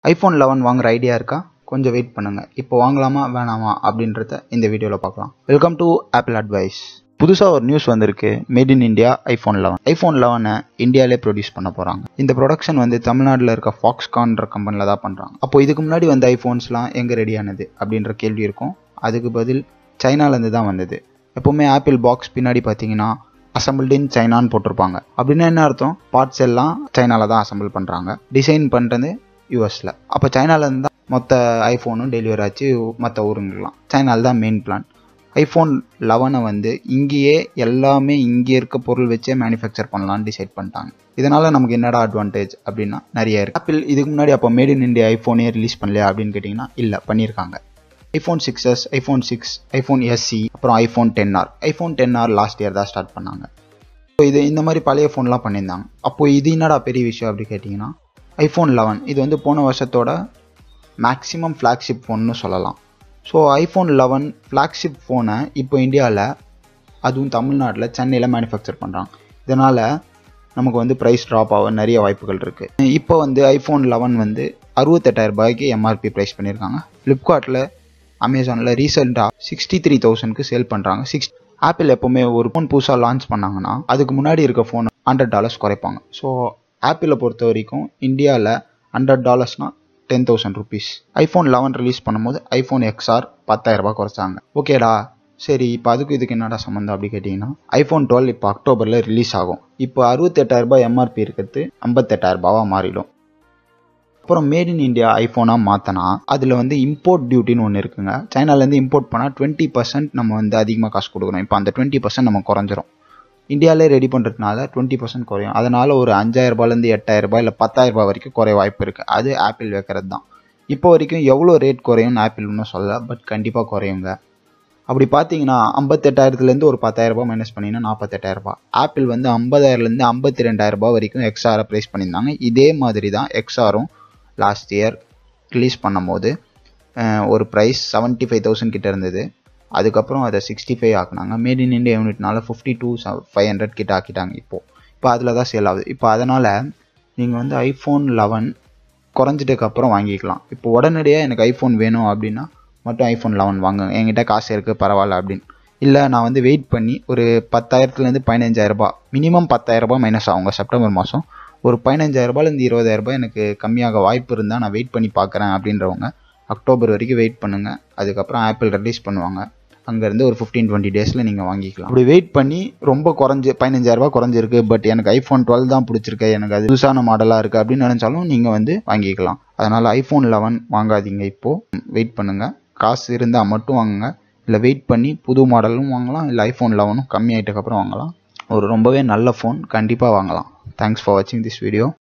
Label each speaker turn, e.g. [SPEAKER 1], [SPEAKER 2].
[SPEAKER 1] iPhone eleven வாங்குற idea இருக்கா கொஞ்சம் வெயிட் பண்ணுங்கள் இப்போ வாங்கலாமா வேணாமா அப்படின்றத இந்த வீடியோவில் பார்க்கலாம் வெல்கம் டு ஆப்பிள் அட்வைஸ் புதுசாக ஒரு நியூஸ் வந்திருக்கு made in India iPhone eleven iPhone லெவனை இந்தியாவிலே ப்ரொடியூஸ் பண்ண போகிறாங்க இந்த ப்ரொடக்ஷன் வந்து தமிழ்நாட்டில் இருக்க ஃபாக்ஸ்கான்ற கம்பெனியில் தான் பண்ணுறாங்க அப்போ இதுக்கு முன்னாடி வந்த ஐஃபோன்ஸ்லாம் எங்கே ரெடியானது அப்படின்ற கேள்வி இருக்கும் அதுக்கு பதில் சைனாலேருந்து தான் வந்தது எப்போவுமே ஆப்பிள் பாக்ஸ் பின்னாடி பார்த்தீங்கன்னா அசம்பிள்டு இன் சைனான்னு போட்டிருப்பாங்க அப்படின்னா என்ன அர்த்தம் பார்ட்ஸ் எல்லாம் சைனாவில் தான் அசம்பிள் பண்ணுறாங்க டிசைன் பண்ணுறது யூஎஸில் அப்போ சைனாலேருந்து தான் மொத்த ஐஃபோனும் டெலிவரி ஆச்சு மற்ற ஊருங்கெல்லாம் சைனாவில் தான் மெயின் பிளான் ஐஃபோன் லெவனை வந்து இங்கேயே எல்லாமே இங்கே இருக்க பொருள் வச்சே மேனுஃபேக்சர் பண்ணலான்னு டிசைட் பண்ணிட்டாங்க இதனால் நமக்கு என்னடா அட்வான்டேஜ் அப்படின்னா நிறைய இருக்குது ஆப்பிள் இதுக்கு முன்னாடி அப்போ மேட் இன் இந்தியா ஐஃபோனே ரிலீஸ் பண்ணலையா அப்படின்னு கேட்டிங்கன்னா இல்லை பண்ணியிருக்காங்க iPhone six S iPhone six iPhone SE அப்புறம் iPhone ten R iPhone ten R last year தான் ஸ்டார்ட் பண்ணாங்க ஸோ இது இந்த மாதிரி பழைய ஃபோன்லாம் பண்ணியிருந்தாங்க அப்போது இது என்னடா பெரிய விஷயம் அப்படி கேட்டிங்கன்னா ஐஃபோன் லெவன் இது வந்து போன வருஷத்தோட மேக்ஸிமம் ஃப்ளாக்ஷிப் ஃபோன்னு சொல்லலாம் ஸோ ஐஃபோன் லெவன் ஃப்ளாக்ஷிப் ஃபோனை இப்போ இந்தியாவில் அதுவும் தமிழ்நாட்டில் சென்னையில் மேனுஃபேக்சர் பண்ணுறாங்க இதனால் நமக்கு வந்து ப்ரைஸ் ட்ராப் ஆக நிறைய வாய்ப்புகள் இருக்குது இப்போ வந்து ஐஃபோன் லெவன் வந்து அறுபத்தெட்டாயிரம் ரூபாய்க்கு எம்ஆர்பி ப்ரைஸ் பண்ணியிருக்காங்க ஃப்ளிப்கார்ட்டில் அமேசானில் ரீசெண்டாக சிக்ஸ்டி த்ரீ தௌசண்ட்க்கு சேல் பண்ணுறாங்க சிக்ஸ் ஆப்பிள் எப்போவுமே ஒரு ஃபோன் புதுசாக லான்ச் பண்ணாங்கன்னா அதுக்கு முன்னாடி இருக்க ஃபோன் ஹண்ட்ரட் டாலர்ஸ் குறைப்பாங்க ஸோ ஆப்பிளை பொறுத்த வரைக்கும் இந்தியாவில் ஹண்ட்ரட் டாலர்ஸ்னால் ten thousand rupees iPhone eleven release பண்ணும்போது ஐஃபோன் எக்ஸ்ஆர் பத்தாயிரரூபா குறைச்சாங்க ஓகேடா சரி இப்போ அதுக்கு இதுக்கு என்னடா சம்மந்தம் அப்படி கேட்டிங்கன்னா ஐஃபோன் டுவெல் இப்போ அக்டோபரில் ரிலீஸ் ஆகும் இப்போ அறுபத்தெட்டாயிரரூபா எம்ஆர்பி இருக்கிறது ஐம்பத்தெட்டாயிரரூபாவாக மாறிடும் அப்புறம் மேட் இன் இந்தியா ஐஃபோனாக மாற்றினா அதில் வந்து இம்போர்ட் டியூட்டின்னு ஒன்று இருக்குங்க சைனாலேருந்து இம்போர்ட் பண்ணால் டுவெண்ட்டி பர்சன்ட் நம்ம வந்து அதிகமாக காசு கொடுக்கணும் இப்போ அந்த டுவெண்ட்டி பர்சன்ட் நம்ம குறைஞ்சிரும் இந்தியாவிலே ரெடி பண்ணுறதுனால டுவெண்ட்டி பர்சன்ட் குறையும் அதனால் ஒரு அஞ்சாயிரரூபாலேருந்து எட்டாயிரரூபா இல்லை பத்தாயிரரூபா வரைக்கும் குறைய வாய்ப்பு இருக்குது அது ஆப்பிள் வைக்கிறது தான் இப்போ வரைக்கும் எவ்வளோ ரேட் குறையும்னு ஆப்பிள் இன்னும் சொல்லலை பட் கண்டிப்பாக குறையுங்க அப்படி பார்த்தீங்கன்னா ஐம்பத்தெட்டாயிரத்துலேருந்து ஒரு பத்தாயிரரூபா மைனஸ் பண்ணிங்கன்னா நாற்பத்தெட்டாயிரரூபா ஆப்பிள் வந்து ஐம்பதாயிரத்துலேருந்து ஐம்பத்தி ரெண்டாயிரரூபா வரைக்கும் எக்ஸ்ஆரை ப்ரைஸ் பண்ணியிருந்தாங்க இதே மாதிரி தான் எக்ஸ்ஆரும் லாஸ்ட் இயர் ரிலீஸ் பண்ணும்போது ஒரு ப்ரைஸ் செவன்ட்டி ஃபைவ் தௌசண்ட் கிட்ட இருந்தது அதுக்கப்புறம் அதை சிக்ஸ்டி ஃபைவ் ஆக்குனாங்க மேட் இன் இண்டியா யூனிட்னால ஃபிஃப்டி டூ ஃபைவ் ஹண்ட்ரட் கிட்ட ஆக்கிட்டாங்க இப்போது இப்போ அதில் தான் சேல் ஆகுது இப்போ அதனால் நீங்கள் வந்து ஐஃபோன் லெவன் குறைஞ்சிட்டதுக்கப்புறம் வாங்கிக்கலாம் இப்போ உடனடியாக எனக்கு ஐஃபோன் வேணும் அப்படின்னா மட்டும் ஐஃபோன் லெவன் வாங்குங்க என்கிட்ட காசு இருக்குது பரவாயில்ல அப்படின்னு இல்லை நான் வந்து வெயிட் பண்ணி ஒரு பத்தாயிரத்துலேருந்து பதினஞ்சாயிரரூபா மினிமம் பத்தாயிரரூபா மைனஸ் ஆகுங்க செப்டம்பர் மாதம் ஒரு பதினஞ்சாயிரரூபாலேருந்து இருபதாயிரரூபா எனக்கு கம்மியாக வாய்ப்பு இருந்தால் நான் வெயிட் பண்ணி பார்க்குறேன் அப்படின்றவங்க அக்டோபர் வரைக்கும் வெயிட் பண்ணுங்கள் அதுக்கப்புறம் ஆப்பிள் ரிலீஸ் பண்ணுவாங்க அங்கேருந்து ஒரு ஃபிஃப்டீன் டுவெண்ட்டி டேஸில் நீங்கள் வாங்கிக்கலாம் அப்படி வெயிட் பண்ணி ரொம்ப குறைஞ்சி பதினஞ்சாயிரரூபா குறைஞ்சிருக்கு பட் எனக்கு ஐஃபோன் டுவெல் தான் பிடிச்சிருக்கு எனக்கு அது புதுசான மாடலாக இருக்குது அப்படின்னு நினச்சாலும் நீங்கள் வந்து வாங்கிக்கலாம் அதனால் ஐஃபோன் லெவன் வாங்காதீங்க இப்போது வெயிட் பண்ணுங்கள் காசு இருந்தால் மட்டும் வாங்குங்க இல்லை வெயிட் பண்ணி புது மாடலும் வாங்கலாம் இல்லை ஐஃபோன் லெவனும் கம்மி ஆகிட்டக்கப்புறம் வாங்கலாம் ஒரு ரொம்பவே நல்ல ஃபோன் கண்டிப்பாக வாங்கலாம் தேங்க்ஸ் ஃபார் வாட்சிங் திஸ் வீடியோ